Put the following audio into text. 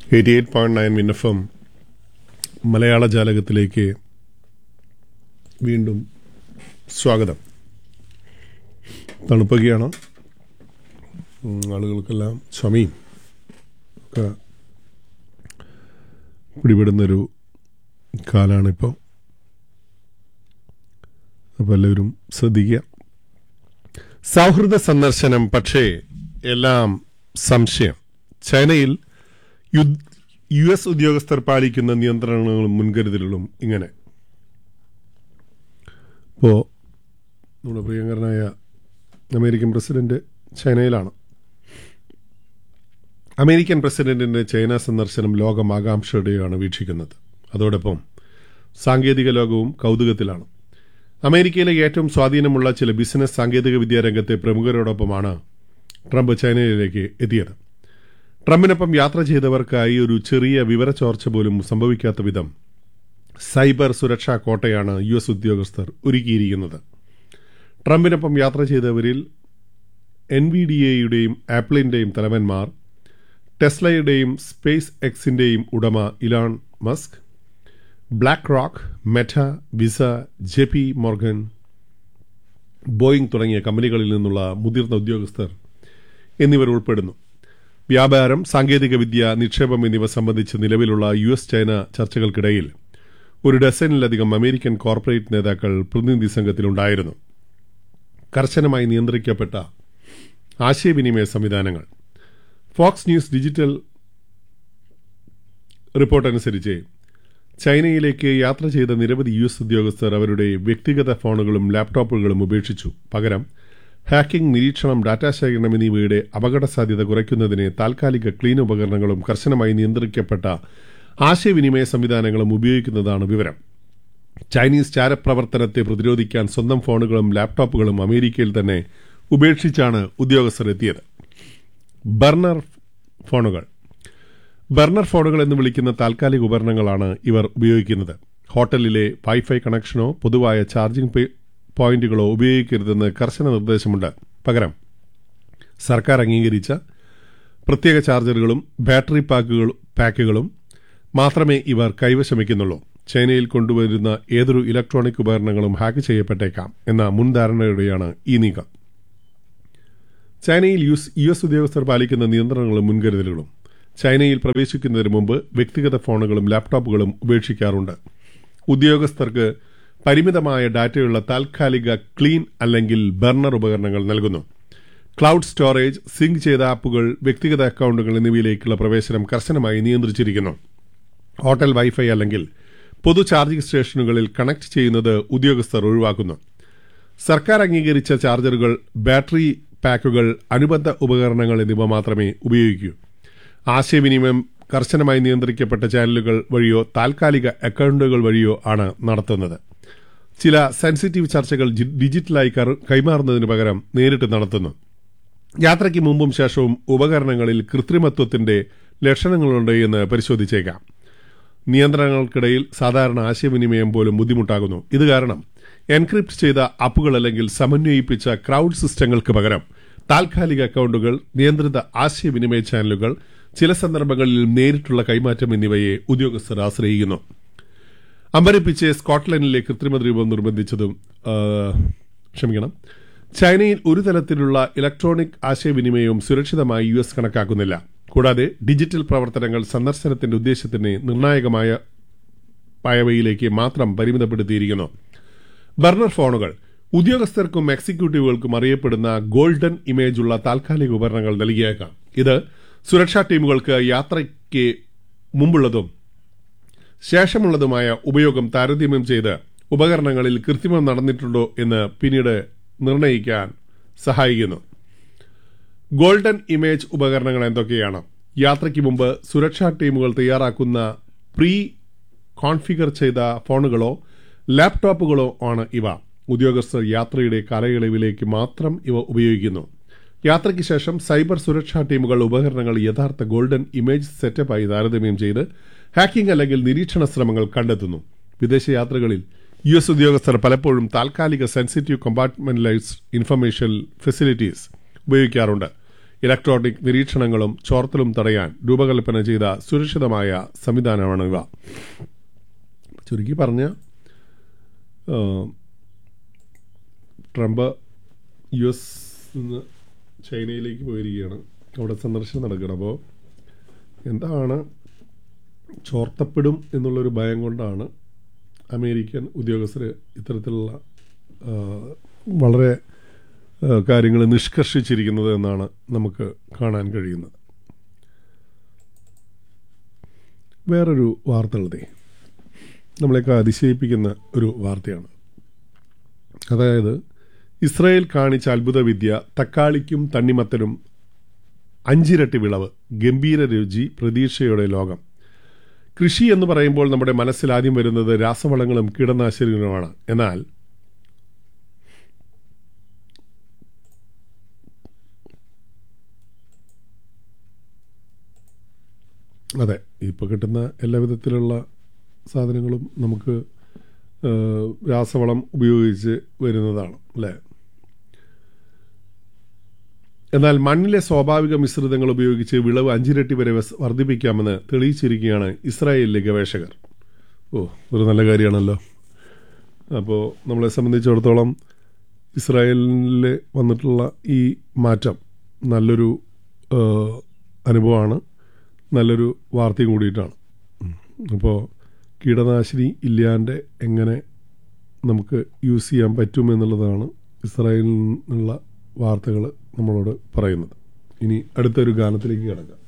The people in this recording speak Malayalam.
എയ്റ്റി എയ്റ്റ് പോയിന്റ് നയൻ മിന്നഫം മലയാള ജാലകത്തിലേക്ക് വീണ്ടും സ്വാഗതം തണുപ്പൊക്കെയാണ് ഉം, ആളുകൾക്കെല്ലാം ചുമയും ഒക്കെ പിടിപെടുന്നൊരു കാലാണിപ്പോൾ അപ്പോൾ എല്ലാവരും ശ്രദ്ധിക്കുക സൗഹൃദ സന്ദർശനം പക്ഷേ എല്ലാം സംശയം ചൈനയിൽ യുദ്- യു എസ് ഉദ്യോഗസ്ഥർ പാലിക്കുന്ന നിയന്ത്രണങ്ങളും മുൻകരുതലുകളും ഇങ്ങനെ ഇപ്പോൾ നമ്മുടെ പ്രിയങ്കരനായ അമേരിക്കൻ പ്രസിഡന്റ് ചൈനയിലാണ് അമേരിക്കൻ പ്രസിഡന്റിന്റെ ചൈന സന്ദർശനം ലോകം ആകാംക്ഷയോടെയാണ് വീക്ഷിക്കുന്നത് അതോടൊപ്പം സാങ്കേതിക ലോകവും കൗതുകത്തിലാണ് അമേരിക്കയിലെ ഏറ്റവും സ്വാധീനമുള്ള ചില ബിസിനസ് സാങ്കേതിക വിദ്യാ രംഗത്തെ പ്രമുഖരോടൊപ്പമാണ് ട്രംപ് ചൈനയിലേക്ക് എത്തിയത് ട്രംപിനൊപ്പം യാത്ര ചെയ്തവർക്കായി ഒരു ചെറിയ വിവരച്ചോർച്ച പോലും സംഭവിക്കാത്ത വിധം സൈബർ സുരക്ഷാ കോട്ടയാണ് യു എസ് ഉദ്യോഗസ്ഥർ ഒരുക്കിയിരിക്കുന്നത് ട്രംപിനൊപ്പം യാത്ര ചെയ്തവരിൽ എൻ വി ഡി എയുടെയും ആപ്പിളിന്റെയും തലവന്മാർ ടെസ്ലയുടെയും സ്പേസ് എക്സിന്റെയും ഉടമ Elon Musk black rock Meta Visa J P Morgan Boeing തുടങ്ങിയ കമ്പനികളിൽ നിന്നുള്ള മുതിർന്ന ഉദ്യോഗസ്ഥർ എന്നിവർ ഉൾപ്പെടുന്നു വ്യാപാരം സാങ്കേതികവിദ്യ നിക്ഷേപം എന്നിവ സംബന്ധിച്ച് നിലവിലുള്ള യു എസ് ചൈന ചർച്ചകൾക്കിടയിൽ ഒരു ഡസനിലധികം അമേരിക്കൻ കോർപ്പറേറ്റ് നേതാക്കൾ പ്രതിനിധി സംഘത്തിലുണ്ടായിരുന്നു കർശനമായി നിയന്ത്രിക്കപ്പെട്ട ആശയവിനിമയ സംവിധാനങ്ങൾ ഫോക്സ് ന്യൂസ് ഡിജിറ്റൽ റിപ്പോർട്ട് അനുസരിച്ച് ചൈനയിലേക്ക് യാത്ര ചെയ്ത നിരവധി യു എസ് ഉദ്യോഗസ്ഥർ അവരുടെ വ്യക്തിഗത ഫോണുകളും ലാപ്ടോപ്പുകളും ഉപേക്ഷിച്ചു പകരം ഹാക്കിംഗ് നിരീക്ഷണം ഡാറ്റാ ശേഖരണം എന്നിവയുടെ അപകട സാധ്യത കുറയ്ക്കുന്നതിന് താൽക്കാലിക ക്ലീൻ ഉപകരണങ്ങളും കർശനമായി നിയന്ത്രിക്കപ്പെട്ട ആശയവിനിമയ സംവിധാനങ്ങളും ഉപയോഗിക്കുന്നതാണ് വിവരം ചൈനീസ് ചാരപ്രവർത്തനത്തെ പ്രതിരോധിക്കാൻ സ്വന്തം ഫോണുകളും ലാപ്ടോപ്പുകളും അമേരിക്കയിൽ തന്നെ ഉപേക്ഷിച്ചാണ് ഉദ്യോഗസ്ഥർ എത്തിയത് ബർണർ ഫോണുകൾ ബർണർ ഫോണുകൾ എന്ന് വിളിക്കുന്ന താൽക്കാലിക ഉപകരണങ്ങളാണ് ഇവർ ഉപയോഗിക്കുന്നത് ഹോട്ടലിലെ വൈഫൈ കണക്ഷനോ പൊതുവായ ചാർജിംഗ് പേ- പോയിന്റുകളോ ഉപയോഗിക്കരുതെന്ന് കർശന നിർദ്ദേശമുണ്ട് പകരം സർക്കാർ അംഗീകരിച്ച പ്രത്യേക ചാർജറുകളും ബാറ്ററി പാക്കുകൾ പാക്കുകളും മാത്രമേ ഇവർ കൈവശം വയ്ക്കുന്നുള്ളൂ ചൈനയിൽ കൊണ്ടുവരുന്ന ഏതൊരു ഇലക്ട്രോണിക് ഉപകരണങ്ങളും ഹാക്ക് ചെയ്യപ്പെട്ടേക്കാം എന്ന മുൻധാരണയോടെയാണ് ഈ നീക്കം ചൈനയിൽ യുസ് യു എസ് ഉദ്യോഗസ്ഥർ പാലിക്കുന്ന നിയന്ത്രണങ്ങളും മുൻകരുതലുകളും ചൈനയിൽ പ്രവേശിക്കുന്നതിന് മുമ്പ് വ്യക്തിഗത ഫോണുകളും ലാപ്ടോപ്പുകളും ഉപേക്ഷിക്കാറുണ്ട് ഉദ്യോഗസ്ഥർക്ക് പരിമിതമായ ഡാറ്റയുള്ള താൽക്കാലിക ക്ലീൻ അല്ലെങ്കിൽ ബർണർ ഉപകരണങ്ങൾ നൽകുന്നു ക്ലൗഡ് സ്റ്റോറേജ് സിങ്ക് ചെയ്ത ആപ്പുകൾ വ്യക്തിഗത അക്കൗണ്ടുകൾ എന്നിവയിലേക്കുള്ള പ്രവേശനം കർശനമായി നിയന്ത്രിച്ചിരിക്കുന്നു ഹോട്ടൽ വൈഫൈ അല്ലെങ്കിൽ പൊതു ചാർജിംഗ് സ്റ്റേഷനുകളിൽ കണക്ട് ചെയ്യുന്നത് ഉദ്യോഗസ്ഥർ ഒഴിവാക്കുന്നു സർക്കാർ അംഗീകരിച്ച ചാർജറുകൾ ബാറ്ററി പാക്കുകൾ അനുബന്ധ ഉപകരണങ്ങൾ എന്നിവ മാത്രമേ ഉപയോഗിക്കൂ ആശയവിനിമയം കർശനമായി നിയന്ത്രിക്കപ്പെട്ട ചാനലുകൾ വഴിയോ താൽക്കാലിക അക്കൗണ്ടുകൾ വഴിയോ ആണ് നടത്തുന്നത് ചില സെൻസിറ്റീവ് ചർച്ചകൾ ജി- ഡിജിറ്റലായി കറ- കൈമാറുന്നതിന് പകരം നേരിട്ട് നടത്തുന്നു യാത്രയ്ക്ക് മുമ്പും ശേഷവും ഉപകരണങ്ങളിൽ കൃത്രിമത്വത്തിന്റെ ലക്ഷണങ്ങളുണ്ട് എന്ന് പരിശോധിച്ചേക്കാം നിയന്ത്രണങ്ങൾക്കിടയിൽ സാധാരണ ആശയവിനിമയം പോലും ബുദ്ധിമുട്ടാകുന്നു ഇത് കാരണം എൻക്രിപ്റ്റ് ചെയ്ത ആപ്പുകൾ അല്ലെങ്കിൽ സമന്വയിപ്പിച്ച ക്രൗഡ് സിസ്റ്റങ്ങൾക്ക് പകരം താൽക്കാലിക അക്കൗണ്ടുകൾ നിയന്ത്രിത ആശയവിനിമയ ചാനലുകൾ ചില സന്ദർഭങ്ങളിൽ നേരിട്ടുള്ള കൈമാറ്റം എന്നിവയെ ഉദ്യോഗസ്ഥർ ആശ്രയിക്കുന്നു അമ്പരപ്പിച്ച് സ്കോട്ട്ലൻഡിലെ കൃത്രിമ രൂപം നിർബന്ധിച്ചതും ആ, ക്ഷമിക്കണം ചൈനയിൽ ഒരു തരത്തിലുള്ള ഇലക്ട്രോണിക് ആശയവിനിമയവും സുരക്ഷിതമായി യു എസ് കണക്കാക്കുന്നില്ല കൂടാതെ ഡിജിറ്റൽ പ്രവർത്തനങ്ങൾ സന്ദർശനത്തിന്റെ ഉദ്ദേശത്തിന് നിർണായകമായ പായവയിലേക്ക് മാത്രം പരിമിതപ്പെടുത്തിയിരിക്കുന്നു ബർണർ ഫോണുകൾ ഉദ്യോഗസ്ഥർക്കും എക്സിക്യൂട്ടീവുകൾക്കും അറിയപ്പെടുന്ന ഗോൾഡൻ ഇമേജ് ഉള്ള താൽക്കാലിക ഉപകരണങ്ങൾ നൽകിയേക്കാം ഇത് സുരക്ഷാ ടീമുകൾക്ക് യാത്രയ്ക്ക് മുമ്പുള്ളതും ശേഷമുള്ളതുമായ ഉപയോഗം താരതമ്യം ചെയ്ത് ഉപകരണങ്ങളിൽ കൃത്രിമം നടന്നിട്ടുണ്ടോ എന്ന് പിന്നീട് നിർണ്ണയിക്കാൻ സഹായിക്കുന്നു ഗോൾഡൻ ഇമേജ് ഉപകരണങ്ങൾ എന്തൊക്കെയാണ് യാത്രയ്ക്ക് മുമ്പ് സുരക്ഷാ ടീമുകൾ തയ്യാറാക്കുന്ന പ്രീ കോൺഫിഗർ ചെയ്ത ഫോണുകളോ ലാപ്ടോപ്പുകളോ ആണ് ഇവ ഉദ്യോഗസ്ഥർ യാത്രയുടെ കാലയളവിലേക്ക് മാത്രം ഇവ ഉപയോഗിക്കുന്നു യാത്രയ്ക്ക് ശേഷം സൈബർ സുരക്ഷാ ടീമുകൾ ഉപകരണങ്ങൾ യഥാർത്ഥ ഗോൾഡൻ ഇമേജ് സെറ്റപ്പായി താരതമ്യം ചെയ്ത് ഹാക്കിംഗ് അല്ലെങ്കിൽ നിരീക്ഷണ ശ്രമങ്ങൾ കണ്ടെത്തുന്നു വിദേശ യാത്രകളിൽ യു എസ് ഉദ്യോഗസ്ഥർ പലപ്പോഴും താൽക്കാലിക സെൻസിറ്റീവ് കമ്പാർട്ട്മെന്റലൈസ്ഡ് ഇൻഫർമേഷൻ ഫെസിലിറ്റീസ് ഉപയോഗിക്കാറുണ്ട് ഇലക്ട്രോണിക് നിരീക്ഷണങ്ങളും ചോർത്തലും തടയാൻ രൂപകൽപ്പന ചെയ്ത സുരക്ഷിതമായ സംവിധാനമാണ് ഇവ ചുരുക്കി പറഞ്ഞ ട്രംപ് യു എസ് നിന്ന് ചൈനയിലേക്ക് പോയിരിക്കുകയാണ് അവിടെ സന്ദർശനം നടക്കണം അപ്പോൾ എന്താണ് ചോർത്തപ്പെടും എന്നുള്ളൊരു ഭയം കൊണ്ടാണ് അമേരിക്കൻ ഉദ്യോഗസ്ഥർ ഇത്തരത്തിലുള്ള ആ, വളരെ കാര്യങ്ങൾ നിഷ്കർഷിച്ചിരിക്കുന്നത് എന്നാണ് നമുക്ക് കാണാൻ കഴിയുന്നത് വേറൊരു വാർത്ത എഴുതി നമ്മളെയൊക്കെ അതിശയിപ്പിക്കുന്ന ഒരു വാർത്തയാണ് അതായത് ഇസ്രായേൽ കാണിച്ച അത്ഭുത വിദ്യ തക്കാളിക്കും തണ്ണിമത്തനും അഞ്ചിരട്ടി വിളവ് ഗംഭീര രുചി പ്രതീക്ഷയുടെ ലോകം കൃഷി എന്ന് പറയുമ്പോൾ നമ്മുടെ മനസ്സിൽ ആദ്യം വരുന്നത് രാസവളങ്ങളും കീടനാശിനികളുമാണ് എന്നാൽ അതെ ഇപ്പോൾ കിട്ടുന്ന എല്ലാ വിധത്തിലുള്ള സാധനങ്ങളും നമുക്ക് ആ, രാസവളം ഉപയോഗിച്ച് വരുന്നതാണ് അല്ലേ എന്നാൽ മണ്ണിലെ സ്വാഭാവിക മിശ്രിതങ്ങൾ ഉപയോഗിച്ച് വിളവ് അഞ്ചിരട്ടി വരെ വസ് വർദ്ധിപ്പിക്കാമെന്ന് തെളിയിച്ചിരിക്കുകയാണ് ഇസ്രായേലിലെ ഗവേഷകർ ഓ ഒരു നല്ല കാര്യമാണല്ലോ അപ്പോൾ നമ്മളെ സംബന്ധിച്ചിടത്തോളം ഇസ്രായേലിൽ വന്നിട്ടുള്ള ഈ മാറ്റം നല്ലൊരു ആ, അനുഭവമാണ് നല്ലൊരു വാർത്തയും കൂടിയിട്ടാണ് അപ്പോൾ കീടനാശിനി ഇല്ലാണ്ട് എങ്ങനെ നമുക്ക് യൂസ് ചെയ്യാൻ പറ്റും എന്നുള്ളതാണ് ഇസ്രായേലിൽ നിന്നുള്ള വാർത്തകൾ നമ്മളോട് പറയുന്നത് ഇനി അടുത്തൊരു ഗാനത്തിലേക്ക് കിടക്കാം